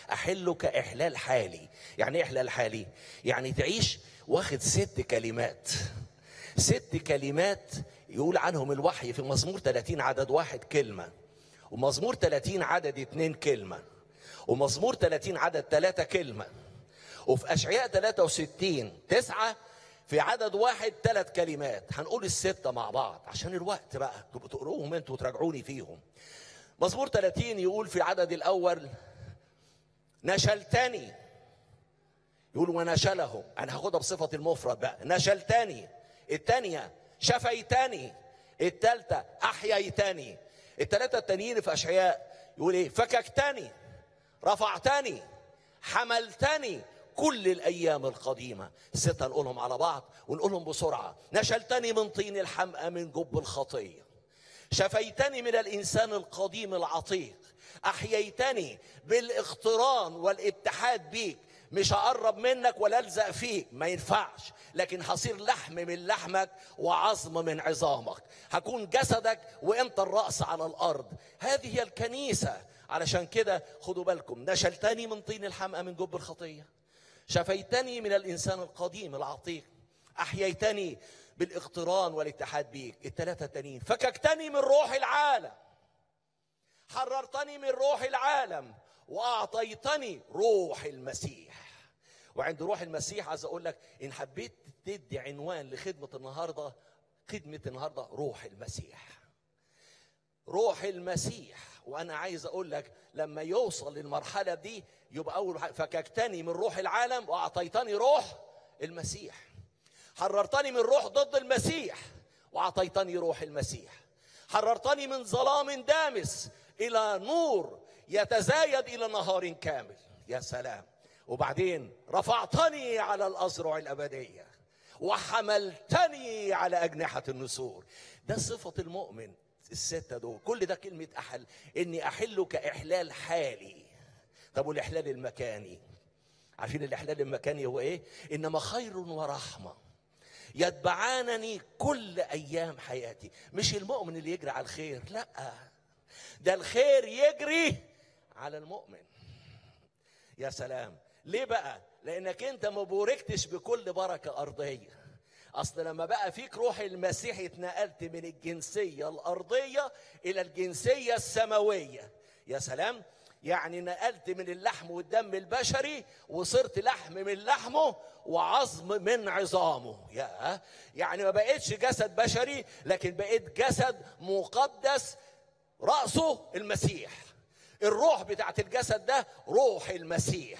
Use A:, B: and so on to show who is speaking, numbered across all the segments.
A: احله كاحلال حالي يعني ايه احلال حالي يعني تعيش واخد ست كلمات ست كلمات يقول عنهم الوحي في مزمور 30 عدد واحد كلمه ومزمور 30 عدد اتنين كلمه ومزمور 30 عدد ثلاثة كلمة وفي أشعياء 63 تسعة في عدد واحد ثلاث كلمات هنقول الستة مع بعض عشان الوقت بقى تبقوا تقروهم انتوا وتراجعوني فيهم مزمور 30 يقول في العدد الأول نشلتني يقول ونشله أنا هاخدها بصفة المفرد بقى نشلتني الثانية شفيتني الثالثة أحييتني الثلاثة التانيين في أشعياء يقول إيه فككتني رفعتني حملتني كل الايام القديمه ستة نقولهم على بعض ونقولهم بسرعه نشلتني من طين الحمأة من جب الخطيه شفيتني من الانسان القديم العتيق احييتني بالاقتران والاتحاد بيك مش هقرب منك ولا الزق فيك ما ينفعش لكن هصير لحم من لحمك وعظم من عظامك هكون جسدك وانت الراس على الارض هذه هي الكنيسه علشان كده خدوا بالكم نشلتني من طين الحمأة من جب الخطية شفيتني من الإنسان القديم العتيق أحييتني بالاقتران والاتحاد بيك الثلاثة التانيين فككتني من روح العالم حررتني من روح العالم وأعطيتني روح المسيح وعند روح المسيح عايز أقول لك إن حبيت تدي عنوان لخدمة النهاردة خدمة النهاردة روح المسيح روح المسيح وانا عايز اقول لك لما يوصل للمرحله دي يبقى اول حاجه فككتني من روح العالم واعطيتني روح المسيح حررتني من روح ضد المسيح واعطيتني روح المسيح حررتني من ظلام دامس الى نور يتزايد الى نهار كامل يا سلام وبعدين رفعتني على الازرع الابديه وحملتني على اجنحه النسور ده صفه المؤمن الستة دول كل ده كلمة أحل إني أحله كإحلال حالي طب والإحلال المكاني عارفين الإحلال المكاني هو إيه إنما خير ورحمة يتبعانني كل أيام حياتي مش المؤمن اللي يجري على الخير لا ده الخير يجري على المؤمن يا سلام ليه بقى لأنك أنت ما بوركتش بكل بركة أرضية اصل لما بقى فيك روح المسيح اتنقلت من الجنسيه الارضيه الى الجنسيه السماويه يا سلام يعني نقلت من اللحم والدم البشري وصرت لحم من لحمه وعظم من عظامه يا يعني ما بقيتش جسد بشري لكن بقيت جسد مقدس راسه المسيح الروح بتاعت الجسد ده روح المسيح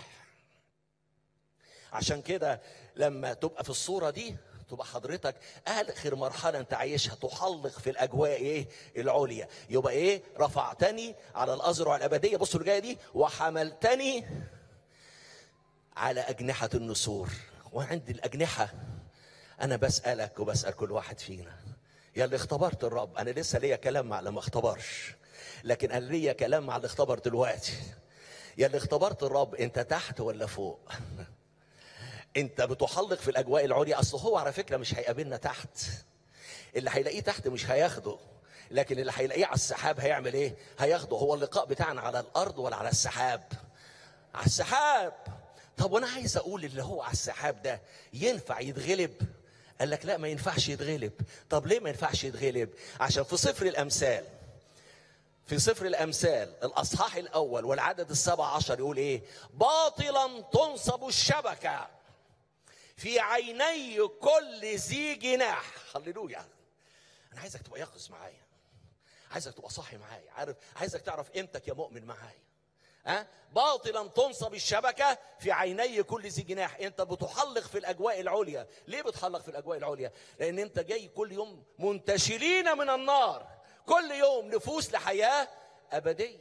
A: عشان كده لما تبقى في الصوره دي تبقى حضرتك اخر مرحله انت عايشها تحلق في الاجواء ايه العليا يبقى ايه رفعتني على الازرع الابديه بصوا اللي جايه دي وحملتني على اجنحه النسور وعند الاجنحه انا بسالك وبسال كل واحد فينا يا اللي اختبرت الرب انا لسه ليا كلام مع اللي ما اختبرش لكن انا ليا كلام مع اللي اختبر دلوقتي يا اللي اختبرت الرب انت تحت ولا فوق انت بتحلق في الاجواء العليا اصل هو على فكره مش هيقابلنا تحت اللي هيلاقيه تحت مش هياخده لكن اللي هيلاقيه على السحاب هيعمل ايه هياخده هو اللقاء بتاعنا على الارض ولا على السحاب على السحاب طب وانا عايز اقول اللي هو على السحاب ده ينفع يتغلب قال لك لا ما ينفعش يتغلب طب ليه ما ينفعش يتغلب عشان في سفر الامثال في سفر الامثال الاصحاح الاول والعدد السبع عشر يقول ايه باطلا تنصب الشبكه في عيني كل ذي جناح هللويا انا عايزك تبقى يقظ معايا عايزك تبقى صاحي معايا عارف عايزك تعرف قيمتك يا مؤمن معايا ها أه؟ باطلا تنصب الشبكة في عيني كل ذي جناح انت بتحلق في الاجواء العليا ليه بتحلق في الاجواء العليا لان انت جاي كل يوم منتشلين من النار كل يوم نفوس لحياة أبدية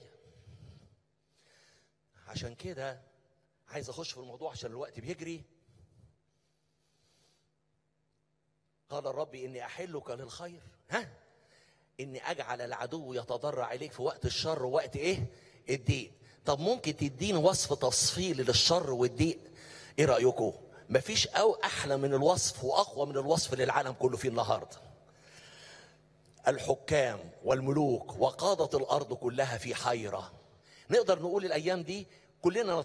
A: عشان كده عايز اخش في الموضوع عشان الوقت بيجري قال الرب اني احلك للخير ها اني اجعل العدو يتضرع اليك في وقت الشر ووقت ايه الضيق طب ممكن تديني وصف تفصيلي للشر والضيق ايه رايكم مفيش او احلى من الوصف واقوى من الوصف للعالم كله فيه النهارده الحكام والملوك وقادة الأرض كلها في حيرة نقدر نقول الأيام دي كلنا